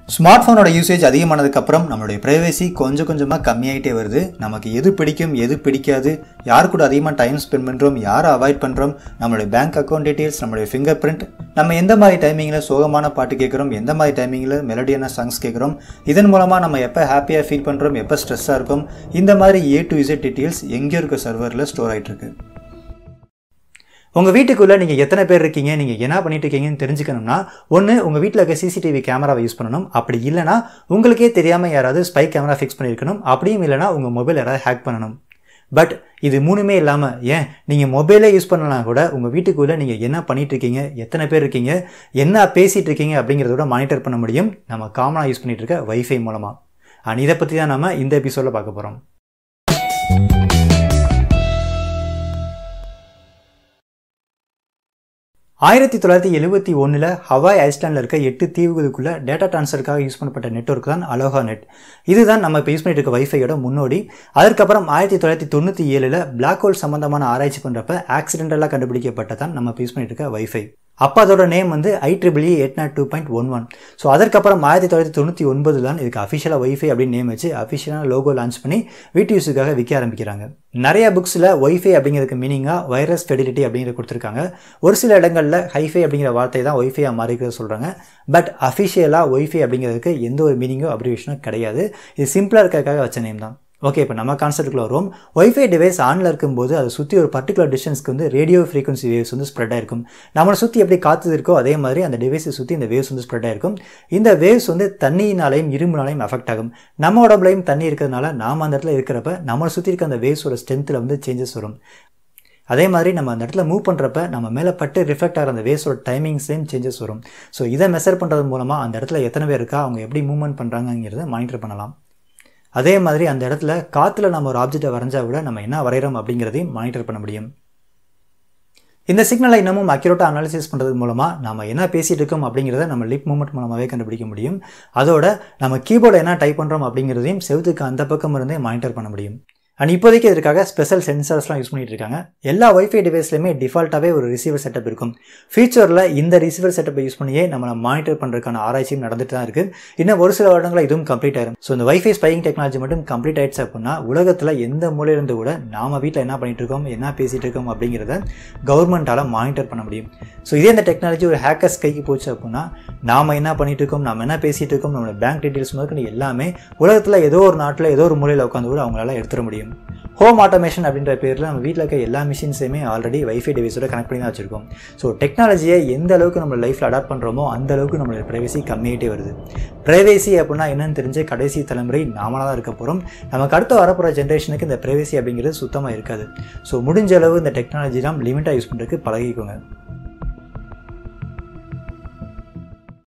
smart ஃபோனோட usage அதிகமானதுக்கப்புறம் நம்மளுடைய privacy கொஞ்சம் கொஞ்சமாக கம்மியாயிட்டே வருது நமக்கு எது பிடிக்கும் எது பிடிக்காது யார் கூட அதிகமாக டைம் ஸ்பெண்ட் பண்ணுறோம் யாரை அவாய்ட் பண்ணுறோம் நம்மளுடைய பேங்க் அக்கௌண்ட் டீட்டெயில்ஸ் நம்மளுடைய ஃபிங்கர் பிரிண்ட் நம்ம எந்த மாதிரி டைமிங்கில் சோகமான பாட்டு கேட்குறோம் எந்த மாதிரி டைமிங்கில் மெலடியான சாங்ஸ் கேட்குறோம் இதன் மூலமாக நம்ம எப்போ ஹாப்பியாக ஃபீல் பண்ணுறோம் எப்போ ஸ்ட்ரெஸ்ஸாக இருக்கும் இந்த மாதிரி ஏ டு இசட் டீட்டெயில்ஸ் எங்கே இருக்க சர்வரில் ஸ்டோர் ஆகிட்டு இருக்கு உங்கள் வீட்டுக்குள்ளே நீங்கள் எத்தனை பேர் இருக்கீங்க நீங்கள் என்ன பண்ணிட்டு இருக்கீங்கன்னு தெரிஞ்சுக்கணும்னா ஒன்று உங்கள் வீட்டில் இருக்க சிசிடிவி கேமராவை யூஸ் பண்ணணும் அப்படி இல்லைனா உங்களுக்கே தெரியாமல் யாராவது ஸ்பை கேமரா ஃபிக்ஸ் பண்ணியிருக்கணும் அப்படியும் இல்லைனா உங்கள் மொபைல் யாராவது ஹேக் பண்ணணும் பட் இது மூணுமே இல்லாமல் ஏன் நீங்கள் மொபைலே யூஸ் பண்ணலாம் கூட உங்கள் வீட்டுக்குள்ளே நீங்கள் என்ன பண்ணிட்டு இருக்கீங்க எத்தனை பேர் இருக்கீங்க என்ன பேசிகிட்டு இருக்கீங்க அப்படிங்கிறத மானிட்டர் பண்ண முடியும் நம்ம காமனாக யூஸ் பண்ணிட்டு இருக்க வைஃபை மூலமாக அண்ட் இதை பற்றி தான் நம்ம இந்த எபிசோடில் பார்க்க போகிறோம் ஆயிரத்தி தொள்ளாயிரத்தி எழுபத்தி ஒன்றில் ஹவாய் ஐஸ்லாண்டில் இருக்க எட்டு தீவுகளுக்குள்ள டேட்டா ட்ரான்ஸ்ஃபருக்காக யூஸ் பண்ணப்பட்ட நெட்ஒர்க் தான் அலோஹா நெட் இதுதான் நம்ம இப்போ யூஸ் பண்ணிட்டு இருக்க வைஃபையோட முன்னோடி அதற்கப்புறம் ஆயிரத்தி தொள்ளாயிரத்தி தொண்ணூற்றி ஏழில் பிளாக் ஹோல் சம்மந்தமான ஆராய்ச்சி பண்ணுறப்ப ஆக்சிடென்டலாக கண்டுபிடிக்கப்பட்டதான் நம்ம இப்போ யூஸ் பண்ணிட்டு இருக்க வைஃபை அப்போ அதோட நேம் வந்து I triple eight nought two point one one so அதற்கப்புறம் ஆயிரத்தி தொள்ளாயிரத்தி தொண்ணூற்றி ஒன்பது தான் இதுக்கு அஃபிஷியலாக ஒய்ஃபை அப்படின்னு நேம் வச்சு அஃபிஷியலாக லோகோ லான்ச் பண்ணி வீட்டு யூஸுக்காக விற்க ஆரம்பிக்கிறாங்க நிறைய புக்ஸில் ஒய்ஃபை அப்படிங்கிறதுக்கு மீனிங்காக வைரஸ் ஃபெடிலிட்டி அப்படிங்கிறத கொடுத்துருக்காங்க ஒரு சில இடங்களில் ஹைஃபை அப்படிங்கிற வார்த்தை தான் ஒய்ஃபையாக மாறிக்கிறத சொல்கிறாங்க பட் அஃபிஷியலாக ஒய்ஃபை அப்படிங்கிறதுக்கு எந்த ஒரு மீனிங்கோ அப்ரிவேஷனும் கிடையாது இது சிம்பிளாக இருக்கிறதுக்காக வச்ச நேம் தான் ஓகே இப்போ நம்ம கான்செப்ட்டுக்குள்ள வரும் ஒய்ஃபை டிவைஸ் ஆனில் இருக்கும்போது அதை சுற்றி ஒரு பர்டிகுலர் டிஸ்டன்ஸ்க்கு வந்து ரேடியோ ஃப்ரீக்வன்சி வேவ்ஸ் வந்து ஸ்ப்ரெட் ஆயிருக்கும் நம்மளை சுற்றி எப்படி காற்று இருக்கோ அதே மாதிரி அந்த டிவைஸை சுற்றி இந்த வேவ்ஸ் வந்து ஸ்ப்ரெட் ஆயிருக்கும் இந்த வேவ்ஸ் வந்து தண்ணியினாலையும் இரும்புனாலையும் அஃபெக்ட் ஆகும் நம்ம உடம்புலையும் தண்ணி இருக்கிறதுனால நாம் அந்த இடத்துல இருக்கிறப்ப நம்மளை சுற்றி இருக்க அந்த வேவ்ஸோட ஸ்ட்ரென்த்தில் வந்து சேஞ்சஸ் வரும் அதே மாதிரி நம்ம அந்த இடத்துல மூவ் பண்ணுறப்ப நம்ம மேலே பட்டு ரிஃப்ளெக்ட் ஆகிற அந்த வேஸோட டைமிங்ஸ்லேயும் சேஞ்சஸ் வரும் ஸோ இதை மெஷர் பண்ணுறது மூலமாக அந்த இடத்துல எத்தனை பேர் இருக்கா அவங்க எப்படி மூவ்மெண்ட் பண்ணுறாங்கிறத மானிட்டர் பண்ணலாம் அதே மாதிரி அந்த இடத்துல காற்றுல நம்ம ஒரு ஆப்ஜெக்டை வரைஞ்சா விட நம்ம என்ன வரைகிறோம் அப்படிங்கிறதையும் மானிட்டர் பண்ண முடியும் இந்த சிக்னலை இன்னமும் அக்யூரேட்டாக அனாலிசிஸ் பண்ணுறது மூலமாக நம்ம என்ன பேசிகிட்டு இருக்கோம் அப்படிங்கிறத நம்ம லிப் மூமெண்ட் மூலமாகவே கண்டுபிடிக்க முடியும் அதோட நம்ம கீபோர்டில் என்ன டைப் பண்ணுறோம் அப்படிங்கிறதையும் செவத்துக்கு அந்த பக்கம் இருந்தே மானிட்டர் பண்ண முடியும் அண்ட் இப்போதைக்கு இதற்காக ஸ்பெஷல் சென்சார்ஸ்லாம் யூஸ் பண்ணிட்டு இருக்காங்க எல்லா ஒய்ஃபை டிவைஸ்லையுமே டிஃபால்ட்டாகவே ஒரு ரிசீவர் செட்டப் இருக்கும் ஃபியூச்சரில் இந்த ரிசீவர் செட்டப்பை யூஸ் பண்ணியே நம்மளை மானிட்டர் பண்ணுறதுக்கான ஆராய்ச்சியும் நடந்துட்டு தான் இருக்குது இன்னும் ஒரு சில வருடங்களில் இதுவும் கம்ப்ளீட் ஆயிரும் ஸோ இந்த வைஃபை ஸ்பையிங் டெக்னாலஜி மட்டும் கம்ப்ளீட் ஆயிடுச்சு அப்படின்னா உலகத்தில் எந்த மூலையிலிருந்து கூட நாம வீட்டில் என்ன பண்ணிட்டு இருக்கோம் என்ன பேசிகிட்டு இருக்கோம் அப்படிங்கிறத கவர்மெண்ட்டால் மானிட்டர் பண்ண முடியும் ஸோ இதே இந்த டெக்னாலஜி ஒரு ஹேக்கர்ஸ் கைக்கு போச்சு அப்படின்னா நாம் என்ன பண்ணிட்டு இருக்கோம் நம்ம என்ன பேசிகிட்டு இருக்கோம் நம்மளோட பேங்க் டீட்டெயில்ஸ் முதற்கொண்டு எல்லாமே உலகத்தில் ஏதோ ஒரு நாட்டில் ஏதோ ஒரு மூலையில் உட்காந்து கூட அவங்களால எடுத்துட முடியும் ஹோம் ஆட்டோமேஷன் அப்படின்ற பேரில் நம்ம வீட்டில் இருக்க எல்லா மிஷின்ஸையுமே ஆல்ரெடி வைஃபை டிவைஸோட கனெக்ட் பண்ணி தான் வச்சிருக்கோம் ஸோ டெக்னாலஜியை எந்த அளவுக்கு நம்ம லைஃப்பில் அடாப்ட் பண்ணுறோமோ அந்த அளவுக்கு நம்மளோட ப்ரைவசி கம்மியாகிட்டே வருது ப்ரைவேசி அப்படின்னா என்னன்னு தெரிஞ்ச கடைசி தலைமுறை நாமளாக தான் இருக்க போகிறோம் நமக்கு அடுத்து வரப்போகிற ஜென்ரேஷனுக்கு இந்த ப்ரைவேசி அப்படிங்கிறது சுத்தமாக இருக்காது ஸோ முடிஞ்ச அளவு இந்த டெக்னாலஜிலாம் லிமிட்டாக யூஸ் பண்ணுறதுக்கு பழகிக்கோங்க